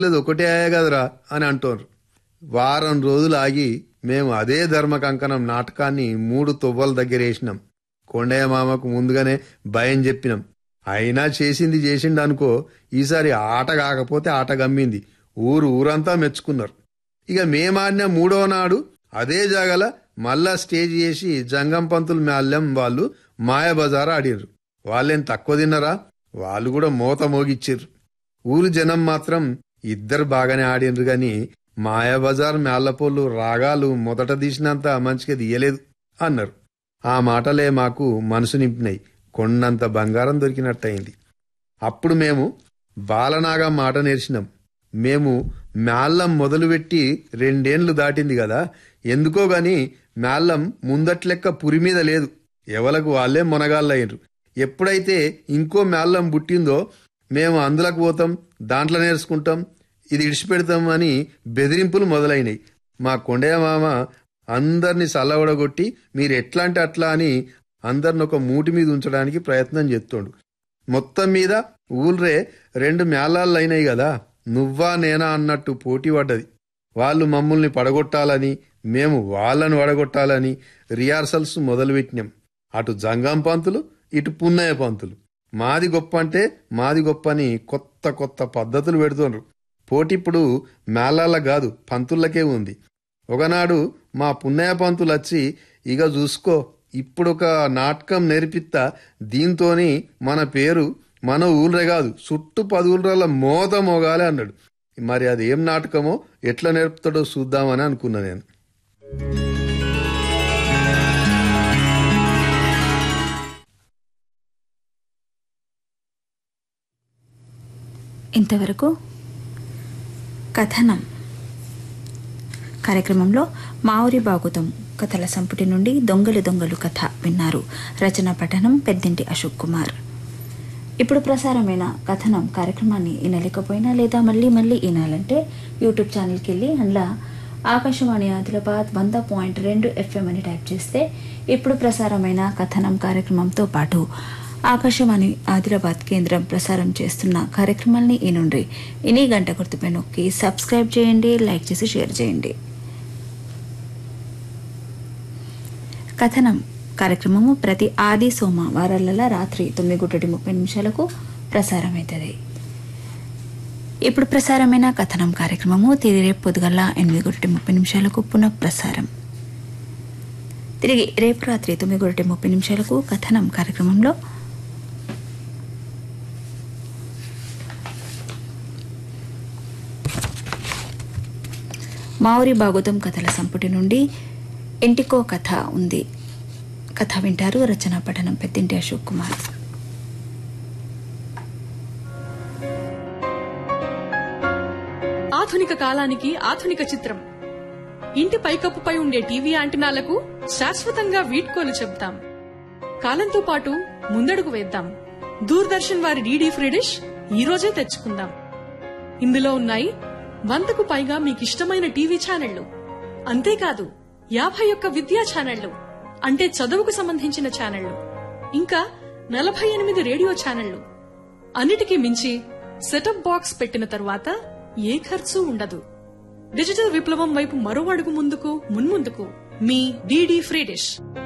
లేదు ఒకటే అయ్యే కదరా అని అంటోండ్రు వారం రోజులు ఆగి మేము అదే ధర్మ కంకణం నాటకాన్ని మూడు తొవ్వల దగ్గర వేసినాం కొండయ్య మామకు ముందుగానే భయం చెప్పినాం అయినా చేసింది చేసిండు అనుకో ఈసారి ఆట కాకపోతే ఆట గమ్మింది ఊరు ఊరంతా మెచ్చుకున్నారు ఇక మేమాడిన మూడో నాడు అదే జాగల మళ్ళా స్టేజ్ చేసి జంగం పంతులు మాల్యం వాళ్ళు మాయాబజార్ ఆడిర్రు వాళ్ళేం తక్కువ తిన్నరా వాళ్ళు కూడా మోత మోగిచ్చిర్రు ఊరు జనం మాత్రం ఇద్దరు బాగానే ఆడినరు గాని మాయాబజార్ మేళ్లపోళ్ళు రాగాలు మొదట తీసినంత మంచిగా తీయలేదు అన్నారు ఆ మాటలే మాకు మనసు నింపినాయి కొండంత బంగారం దొరికినట్టయింది అప్పుడు మేము బాలనాగా మాట నేర్చినాం మేము మేళ్ళం మొదలుపెట్టి రెండేండ్లు దాటింది కదా ఎందుకో గాని మేళ్ళం ముందట్లెక్క పురి మీద లేదు ఎవలకు వాళ్ళే మొనగాళ్ళయ్యారు ఎప్పుడైతే ఇంకో మేళ్ళం పుట్టిందో మేము అందులోకి పోతాం దాంట్లో నేర్చుకుంటాం ఇది ఇడిచిపెడతాం అని బెదిరింపులు మొదలైనవి మా కొండయ్య మామ అందరిని సల్లవడగొట్టి మీరు ఎట్లా అంటే అట్లా అని అందరిని ఒక మూటి మీద ఉంచడానికి ప్రయత్నం చేస్తుండు మొత్తం మీద ఊళ్ళే రెండు మేళాలు అయినాయి కదా నువ్వా నేనా అన్నట్టు పోటీ పడ్డది వాళ్ళు మమ్మల్ని పడగొట్టాలని మేము వాళ్ళని వడగొట్టాలని రిహార్సల్స్ మొదలుపెట్టినాం అటు జంగం పంతులు ఇటు పున్నయ్య పంతులు మాది గొప్ప అంటే మాది గొప్ప అని కొత్త కొత్త పద్ధతులు పెడుతుండ్రు పోటీప్పుడు మేళాల కాదు పంతులకే ఉంది ఒకనాడు మా పున్నయ్య పంతులు వచ్చి ఇక చూసుకో ఇప్పుడు ఒక నాటకం నేర్పిస్తా దీంతోని మన పేరు మన ఊళ్ళే కాదు చుట్టూ పది ఊళ్ళ మోత మోగాలి అన్నాడు మరి అది ఏం నాటకమో ఎట్లా నేర్పుతాడో చూద్దామని అనుకున్నా నేను ఇంతవరకు కథనం కార్యక్రమంలో మావురి బాగుతం కథల సంపుటి నుండి దొంగలు దొంగలు కథ విన్నారు రచన పఠనం పెద్దింటి అశోక్ కుమార్ ఇప్పుడు ప్రసారమైన కథనం కార్యక్రమాన్ని వినలేకపోయినా లేదా మళ్ళీ మళ్ళీ వినాలంటే యూట్యూబ్ ఛానల్కి వెళ్ళి అందులో ఆకాశవాణి ఆదిలాబాద్ వంద పాయింట్ రెండు ఎఫ్ఎం అని టైప్ చేస్తే ఇప్పుడు ప్రసారమైన కథనం కార్యక్రమంతో పాటు ఆకాశవాణి ఆదిలాబాద్ కేంద్రం ప్రసారం చేస్తున్న కార్యక్రమాల్ని ఈ నుండి ఇని గంట గుర్తుపై నొక్కి సబ్స్క్రైబ్ చేయండి లైక్ చేసి షేర్ చేయండి కథనం కార్యక్రమము ప్రతి ఆది సోమ వారాలలో రాత్రి తొమ్మిది గుట్టటి ముప్పై నిమిషాలకు ప్రసారమవుతుంది ఇప్పుడు ప్రసారమైన కథనం కార్యక్రమము తిరిగి రేపు పొద్దుగల ఎనిమిది గుట్టటి ముప్పై నిమిషాలకు పునః ప్రసారం తిరిగి రేపు రాత్రి తొమ్మిది గుట్టటి ముప్పై నిమిషాలకు కథనం కార్యక్రమంలో మావురి భాగవతం కథల సంపుటి నుండి ఇంటికో కథ ఉంది కథ వింటారు రచనా పఠనం పెద్దింటి అశోక్ కుమార్ ఆధునిక కాలానికి ఆధునిక చిత్రం ఇంటి పైకప్పుపై ఉండే టీవీ యాంటెనాలకు శాశ్వతంగా వీడ్కోలు చెప్తాం కాలంతో పాటు ముందడుగు వేద్దాం దూరదర్శన్ వారి డీడీ ఫ్రీ డిష్ ఈ రోజే తెచ్చుకుందాం ఇందులో ఉన్నాయి వందకు పైగా మీకిష్టమైన టీవీ ఛానళ్లు అంతేకాదు యాభై ఒక్క విద్యా ఛానళ్లు అంటే చదువుకు సంబంధించిన ఛానళ్లు ఇంకా నలభై ఎనిమిది రేడియో ఛానళ్లు అన్నిటికీ మించి సెటప్ బాక్స్ పెట్టిన తరువాత ఏ ఖర్చు ఉండదు డిజిటల్ విప్లవం వైపు మరో అడుగు ముందుకు మున్ముందుకు మీ డీడీ ఫ్రీ డిష్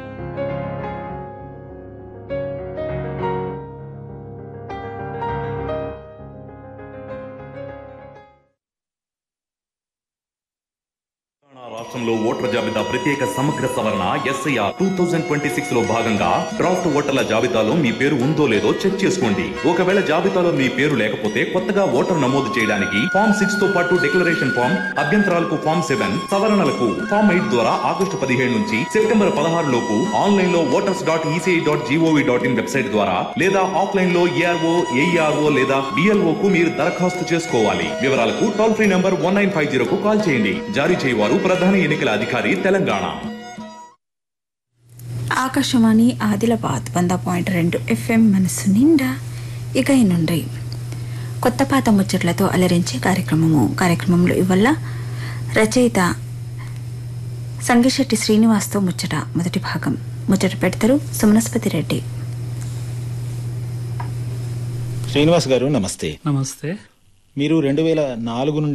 తెలంగాణ రాష్ట్రంలో ఓటర్ల జాబితా ప్రత్యేక సమగ్ర సవరణ SIR two thousand twenty six లో భాగంగా డ్రాఫ్ట్ ఓటర్ల జాబితాలో మీ పేరు ఉందో లేదో చెక్ చేసుకోండి ఒకవేళ జాబితాలో మీ పేరు లేకపోతే కొత్తగా ఓటర్ నమోదు చేయడానికి ఫామ్ సిక్స్ తో పాటు డిక్లరేషన్ ఫామ్ అభ్యంతరాలకు ఫామ్ సెవెన్ సవరణలకు ఫామ్ ఎయిట్ ద్వారా ఆగస్టు పదిహేడు నుంచి సెప్టెంబర్ పదహారు లోపు ఆన్లైన్ లో voters dot ECI dot GOV dot in website ద్వారా లేదా ఆఫ్లైన్ లో ఏఆర్ఓ ఏఈఆర్ఓ లేదా బిఎల్ఓ కు మీరు దరఖాస్తు చేసుకోవాలి వివరాలకు toll free number one nine five zero కు కాల్ చేయండి జారీ చేయవారు ప్రధాన ఎన్నికల అధికారి తెలంగాణ ఆకాశవాణి ఆదిలాబాద్ వంద పాయింట్ రెండు ఎఫ్ఎం మనసు నిండా ఇక నుండి కొత్త పాత ముచ్చట్లతో అలరించే కార్యక్రమము కార్యక్రమంలో ఇవల్ల రచయిత సంగిశెట్టి శ్రీనివాస్తో ముచ్చట మొదటి భాగం ముచ్చట పెడతారు సుమనస్పతి రెడ్డి శ్రీనివాస్ గారు నమస్తే నమస్తే మీరు రెండు వేల నాలుగు నుండి